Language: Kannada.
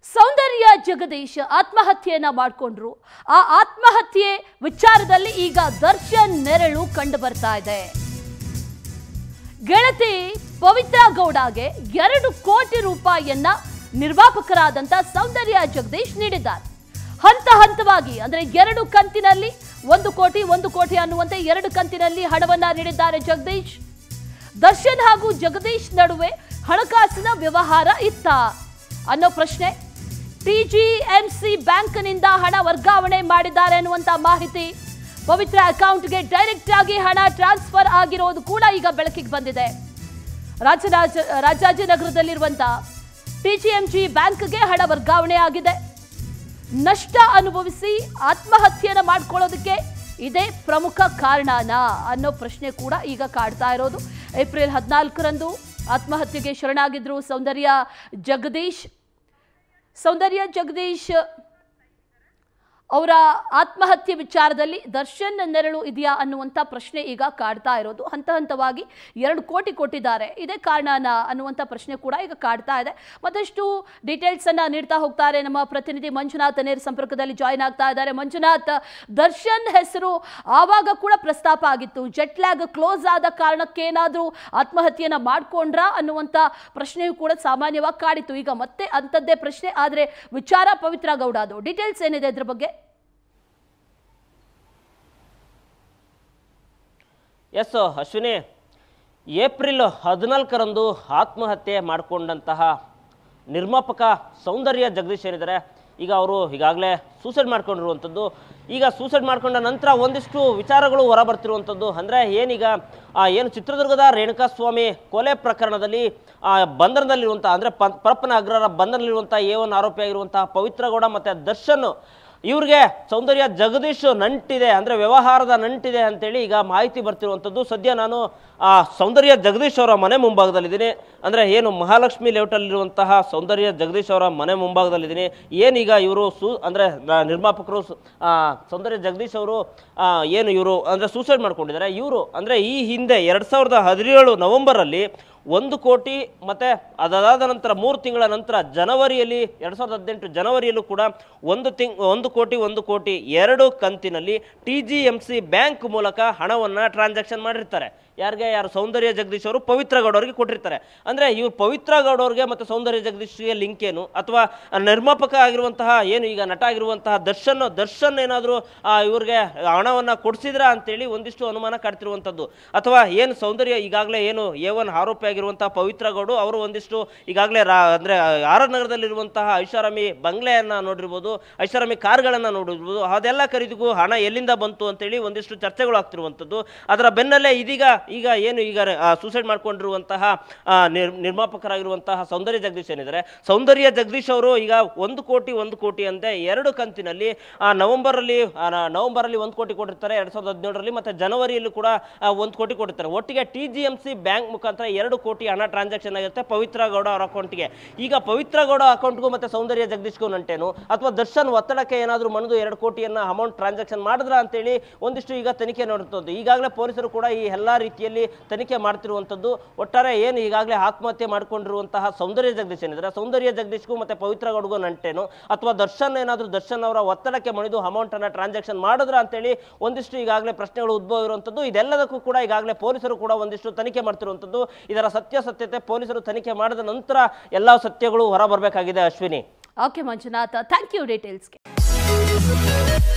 ಸೌಂದರ್ಯ ಜಗದೀಶ್ ಆತ್ಮಹತ್ಯೆಯನ್ನ ಮಾಡಿಕೊಂಡ್ರು ಆ ಆತ್ಮಹತ್ಯೆ ವಿಚಾರದಲ್ಲಿ ಈಗ ದರ್ಶನ್ ನೆರಳು ಕಂಡು ಬರ್ತಾ ಇದೆ ಗೆಳತಿ ಪವಿತ್ರ ಗೌಡಗೆ ಎರಡು ಕೋಟಿ ರೂಪಾಯಿಯನ್ನ ನಿರ್ಮಾಪಕರಾದಂತ ಸೌಂದರ್ಯ ಜಗದೀಶ್ ನೀಡಿದ್ದಾರೆ ಹಂತ ಹಂತವಾಗಿ ಅಂದ್ರೆ ಎರಡು ಕಂತಿನಲ್ಲಿ ಒಂದು ಕೋಟಿ ಒಂದು ಕೋಟಿ ಅನ್ನುವಂತೆ ಎರಡು ಕಂತಿನಲ್ಲಿ ಹಣವನ್ನ ನೀಡಿದ್ದಾರೆ ಜಗದೀಶ್ ದರ್ಶನ್ ಹಾಗೂ ಜಗದೀಶ್ ನಡುವೆ ಹಣಕಾಸಿನ ವ್ಯವಹಾರ ಇತ್ತ ಅನ್ನೋ ಪ್ರಶ್ನೆ ಟಿಜಿಎಂಸಿ ಬ್ಯಾಂಕ್ನಿಂದ ಹಣ ವರ್ಗಾವಣೆ ಮಾಡಿದ್ದಾರೆ ಅನ್ನುವಂತ ಮಾಹಿತಿ ಪವಿತ್ರ ಅಕೌಂಟ್ಗೆ ಡೈರೆಕ್ಟ್ ಆಗಿ ಹಣ ಟ್ರಾನ್ಸ್ಫರ್ ಆಗಿರೋದು ಕೂಡ ಈಗ ಬೆಳಕಿಗೆ ಬಂದಿದೆ ರಾಜರಾಜ ರಾಜಾಜಿನಗರದಲ್ಲಿರುವಂತ ಟಿಜಿಎಂಜಿ ಬ್ಯಾಂಕ್ಗೆ ಹಣ ವರ್ಗಾವಣೆ ಆಗಿದೆ ನಷ್ಟ ಅನುಭವಿಸಿ ಆತ್ಮಹತ್ಯೆಯನ್ನ ಮಾಡ್ಕೊಳ್ಳೋದಕ್ಕೆ ಇದೇ ಪ್ರಮುಖ ಕಾರಣನಾ ಅನ್ನೋ ಪ್ರಶ್ನೆ ಕೂಡ ಈಗ ಕಾಡ್ತಾ ಇರೋದು ಏಪ್ರಿಲ್ ಹದಿನಾಲ್ಕರಂದು ಆತ್ಮಹತ್ಯೆಗೆ ಶರಣಾಗಿದ್ರು ಸೌಂದರ್ಯ ಜಗದೀಶ್ ಸೌಂದರ್ಯ ಜಗದೀಶ್ ಅವರ ಆತ್ಮಹತ್ಯೆ ವಿಚಾರದಲ್ಲಿ ದರ್ಶನ್ ನೆರಳು ಇದೆಯಾ ಅನ್ನುವಂಥ ಪ್ರಶ್ನೆ ಈಗ ಕಾಡ್ತಾ ಇರೋದು ಹಂತ ಹಂತವಾಗಿ ಎರಡು ಕೋಟಿ ಕೊಟ್ಟಿದ್ದಾರೆ ಇದೇ ಕಾರಣನ ಅನ್ನುವಂಥ ಪ್ರಶ್ನೆ ಕೂಡ ಈಗ ಕಾಡ್ತಾ ಇದೆ ಮತ್ತಷ್ಟು ಡೀಟೇಲ್ಸ್ ಅನ್ನ ನೀಡ್ತಾ ಹೋಗ್ತಾರೆ ನಮ್ಮ ಪ್ರತಿನಿಧಿ ಮಂಜುನಾಥ್ ನೇರ ಸಂಪರ್ಕದಲ್ಲಿ ಜಾಯಿನ್ ಆಗ್ತಾ ಇದ್ದಾರೆ ಮಂಜುನಾಥ್ ದರ್ಶನ್ ಹೆಸರು ಆವಾಗ ಕೂಡ ಪ್ರಸ್ತಾಪ ಆಗಿತ್ತು ಜೆಟ್ ಲ್ಯಾಗ್ ಕ್ಲೋಸ್ ಆದ ಕಾರಣಕ್ಕೆ ಏನಾದರೂ ಆತ್ಮಹತ್ಯೆಯನ್ನ ಮಾಡ್ಕೊಂಡ್ರಾ ಅನ್ನುವಂಥ ಪ್ರಶ್ನೆಯೂ ಕೂಡ ಸಾಮಾನ್ಯವಾಗಿ ಕಾಡಿತ್ತು ಈಗ ಮತ್ತೆ ಅಂಥದ್ದೇ ಪ್ರಶ್ನೆ ಆದರೆ ವಿಚಾರ ಪವಿತ್ರ ಗೌಡ ಅದು ಡೀಟೇಲ್ಸ್ ಏನಿದೆ ಇದ್ರ ಬಗ್ಗೆ ಎಸ್ ಅಶ್ವಿನಿ ಏಪ್ರಿಲ್ ಹದಿನಾಲ್ಕರಂದು ಆತ್ಮಹತ್ಯೆ ಮಾಡಿಕೊಂಡಂತಹ ನಿರ್ಮಾಪಕ ಸೌಂದರ್ಯ ಜಗದೀಶ್ ಏನಿದ್ದಾರೆ ಈಗ ಅವರು ಈಗಾಗಲೇ ಸೂಸೈಡ್ ಮಾಡ್ಕೊಂಡಿರುವಂಥದ್ದು ಈಗ ಸೂಸೈಡ್ ಮಾಡ್ಕೊಂಡ ನಂತರ ಒಂದಿಷ್ಟು ವಿಚಾರಗಳು ಹೊರ ಬರ್ತಿರುವಂಥದ್ದು ಅಂದರೆ ಏನೀಗ ಆ, ಏನು ಚಿತ್ರದುರ್ಗದ ರೇಣುಕಾಸ್ವಾಮಿ ಕೊಲೆ ಪ್ರಕರಣದಲ್ಲಿ ಆ, ಬಂಧನದಲ್ಲಿರುವಂಥ ಅಂದರೆ ಪರಪ್ಪನ ಅಗ್ರರ ಬಂಧನದಲ್ಲಿರುವಂಥ ಎ ಒನ್ ಆರೋಪಿಯಾಗಿರುವಂತಹ ಪವಿತ್ರ ಗೌಡ ಮತ್ತು ದರ್ಶನ್ ಇವ್ರಿಗೆ ಸೌಂದರ್ಯ ಜಗದೀಶ್ ನಂಟಿದೆ ಅಂದ್ರೆ ವ್ಯವಹಾರದ ನಂಟಿದೆ ಅಂತೇಳಿ ಈಗ ಮಾಹಿತಿ ಬರ್ತಿರುವಂಥದ್ದು ಸದ್ಯ ನಾನು ಆ ಸೌಂದರ್ಯ ಜಗದೀಶ್ ಅವರ ಮನೆ ಮುಂಭಾಗದಲ್ಲಿದ್ದೀನಿ ಅಂದ್ರೆ ಏನು ಮಹಾಲಕ್ಷ್ಮಿ ಲೇಔಟಲ್ಲಿರುವಂತಹ ಸೌಂದರ್ಯ ಜಗದೀಶ್ ಅವರ ಮನೆ ಮುಂಭಾಗದಲ್ಲಿದ್ದೀನಿ ಏನೀಗ ಇವರು ಸು ಅಂದ್ರೆ ನ- ನಿರ್ಮಾಪಕರು ಸು- ಆ, ಸೌಂದರ್ಯ ಜಗದೀಶ್ ಅವರು ಆ, ಏನು ಇವರು ಅಂದ್ರೆ ಸೂಸೈಡ್ ಮಾಡ್ಕೊಂಡಿದ್ದಾರೆ ಇವರು ಅಂದ್ರೆ ಈ ಹಿಂದೆ ಎರಡ್ ಸಾವಿರದ ಹದಿನೇಳು ನವೆಂಬರಲ್ಲಿ ಒಂದು ಕೋಟಿ ಮತ್ತೆ ಅದಾದ ನಂತರ ಮೂರು ತಿಂಗಳ ನಂತರ ಜನವರಿಯಲ್ಲಿ ಎರಡ್ ಸಾವಿರದ ಹದಿನೆಂಟು ಜನವರಿಯಲ್ಲೂ ಕೂಡ ಒಂದು ತಿಂಗ್ ಒಂದು ಕೋಟಿ ಒಂದು ಕೋಟಿ ಎರಡು ಕಂತಿನಲ್ಲಿ T G M C bank ಮೂಲಕ ಹಣವನ್ನ ಟ್ರಾನ್ಸಾಕ್ಷನ್ ಮಾಡಿರ್ತಾರೆ ಯಾರಿಗೆ ಯಾರು ಸೌಂದರ್ಯ ಜಗದೀಶ್ ಅವರು ಪವಿತ್ರ ಗೌಡ ಅವರಿಗೆ ಕೊಟ್ಟಿರ್ತಾರೆ ಅಂದ್ರೆ ಇವ್ರು ಪವಿತ್ರ ಗೌಡ ಅವ್ರಿಗೆ ಮತ್ತೆ ಸೌಂದರ್ಯ ಜಗದೀಶ್ಗೆ ಲಿಂಕ್ ಏನು ಅಥವಾ ನಿರ್ಮಾಪಕ ಆಗಿರುವಂತಹ ಏನು ಈಗ ನಟ ಆಗಿರುವಂತಹ ದರ್ಶನ್ ದರ್ಶನ್ ಏನಾದರೂ ಇವ್ರಿಗೆ ಹಣವನ್ನ ಕೊಡಿಸಿದ್ರ ಅಂತೇಳಿ ಒಂದಿಷ್ಟು ಅನುಮಾನ ಕಾಡ್ತಿರುವಂಥದ್ದು ಅಥವಾ ಏನು ಸೌಂದರ್ಯ ಈಗಾಗಲೇ ಏನು ಎ ಒನ್ ಆರೋಪಿ ಆಗಿರುವಂತಹ ಪವಿತ್ರ ಗೌಡು ಅವರು ಒಂದಿಷ್ಟು ಈಗಾಗಲೇ ರಾ ಅಂದ್ರೆ ಆರ್ ಆರ್ ನಗರದಲ್ಲಿರುವಂತಹ ಐಷಾರಾಮಿ ಬಂಗ್ಲೆಯನ್ನ ನೋಡಿರ್ಬೋದು ಐಷಾರಾಮಿ ಕಾರ್ಗಳನ್ನ ನೋಡಿರ್ಬೋದು ಅದೆಲ್ಲ ಖರೀದಿಗೂ ಹಣ ಎಲ್ಲಿಂದ ಬಂತು ಅಂತೇಳಿ ಒಂದಿಷ್ಟು ಚರ್ಚೆಗಳು ಆಗ್ತಿರುವಂಥದ್ದು ಅದರ ಬೆನ್ನಲ್ಲೇ ಇದೀಗ ಈಗ ಏನು ಈಗ ಸೂಸೈಡ್ ಮಾಡ್ಕೊಂಡಿರುವಂತಹ ಆ, ನಿರ್- ನಿರ್ಮಾಪಕರಾಗಿರುವಂತಹ ಸೌಂದರ್ಯ ಜಗದೀಶ್ ಏನಿದ್ದಾರೆ ಸೌಂದರ್ಯ ಜಗದೀಶ್ ಅವರು ಈಗ ಒಂದು ಕೋಟಿ ಒಂದು ಕೋಟಿ ಅಂತೆ ಎರಡು ಕಂತಿನಲ್ಲಿ ಆ, ನವೆಂಬರಲ್ಲಿ ಆ, ನ- ನವೆಂಬರಲ್ಲಿ ಒಂದು ಕೋಟಿ ಕೊಟ್ಟಿರ್ತಾರೆ ಎರಡ್ ಸಾವಿರದ ಹದಿನೇಳರಲ್ಲಿ ಮತ್ತೆ ಜನವರಿಯಲ್ಲೂ ಕೂಡ ಆ, ಒಂದು ಕೋಟಿ ಕೊಟ್ಟಿರ್ತಾರೆ ಒಟ್ಟಿಗೆ T G M C bank ಮುಖಾಂತರ ಎರಡು ಕೋಟಿ ಹಣ ಟ್ರಾನ್ಸಾಕ್ಷನ್ ಆಗಿರುತ್ತೆ ಪವಿತ್ರ ಗೌಡ ಅವರ ಅಕೌಂಟ್ಗೆ ಈಗ ಪವಿತ್ರ ಗೌಡ ಅಕೌಂಟ್ಗೂ ಮತ್ತೆ ಸೌಂದರ್ಯ ಜಗದೀಶ್ಗೂ ನಂಟೇನು ಅಥವಾ ದರ್ಶನ್ ಒತ್ತಡಕ್ಕೆ ಏನಾದರೂ ಮಣಿದು ಎರಡು ಕೋಟಿಯನ್ನ ಅಮೌಂಟ್ ಟ್ರಾನ್ಸಾಕ್ಷನ್ ಮಾಡಿದ್ರ ಅಂತೇಳಿ ಒಂದಿಷ್ಟು ಈಗ ತನಿಖೆ ನೋಡುತ್ತದೆ ಈಗಾಗಲೇ ಪೊಲೀಸರು ಕೂಡ ಈ ಎಲ್ಲಾ ರೀತಿಯಲ್ಲಿ ತನಿಖೆ ಮಾಡ್ತಿರುವಂಥದ್ದು ಒಟ್ಟಾರೆ ಏನು ಈಗಾಗಲೇ ಆತ್ಮಹತ್ಯೆ ಮಾಡ್ಕೊಂಡಿರುವಂತಹ ಸೌಂದರ್ಯ ಜಗದೀಶ್ ಏನಿದ್ರೆ ಸೌಂದರ್ಯ ಜಗದೀಶ್ಗೂ ಮತ್ತೆ ಪವಿತ್ರ ಗೌಡ್ಗೂ ನಂಟೇನು ಅಥವಾ ದರ್ಶನ್ ಏನಾದರೂ ದರ್ಶನ್ ಅವರ ಒತ್ತಡಕ್ಕೆ ಮಣಿದು ಅಮೌಂಟ್ ಅನ್ನ ಟ್ರಾನ್ಸಾಕ್ಷನ್ ಮಾಡಿದ್ರ ಅಂತೇಳಿ ಒಂದಿಷ್ಟು ಈಗಾಗಲೇ ಪ್ರಶ್ನೆಗಳು ಉದ್ಭವ ಇರುವಂಥದ್ದು ಇದೆಲ್ಲದಕ್ಕೂ ಕೂಡ ಈಗಾಗಲೇ ಪೊಲೀಸರು ಕೂಡ ಒಂದಿಷ್ಟು ತನಿಖೆ ಮಾಡ್ತಿರುವಂಥದ್ದು ಇದರ ಸತ್ಯಾಸತ್ಯತೆ ಪೊಲೀಸರು ತನಿಖೆ ಮಾಡಿದ ನಂತರ ಎಲ್ಲ ಸತ್ಯಗಳು ಹೊರ ಬರಬೇಕಾಗಿದೆ Ashwini okay Manjunath thank you ಡೀಟೇಲ್ಸ್ಗೆ